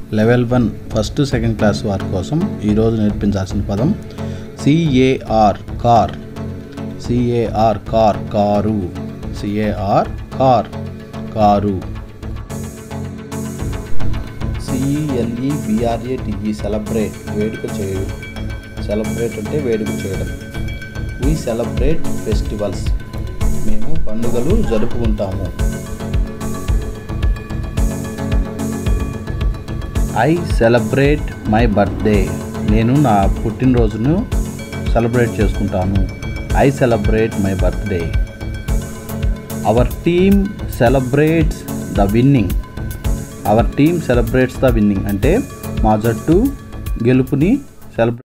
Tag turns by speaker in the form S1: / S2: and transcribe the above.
S1: level one first second class వారి కోసం ఈరోజు నేర్పించాల్సిన పదం C A R car C A R car car C A R car car C E L E B R A T E celebrate వేడుక చేయడం సెలబ్రేట్ అంటే వేడుక చేయడం వీ సెలబ్రేట్ ఫెస్టివల్స్ మేము పండుగలు జరుపుకుంటాము ఐ సెలబ్రేట్ మై బర్త్డే నేను నా పుట్టినరోజును సెలబ్రేట్ చేసుకుంటాను I celebrate my birthday our team celebrates the winning our team celebrates the winning అంటే మా జట్టు గెలుపుని సెలబ్రేట్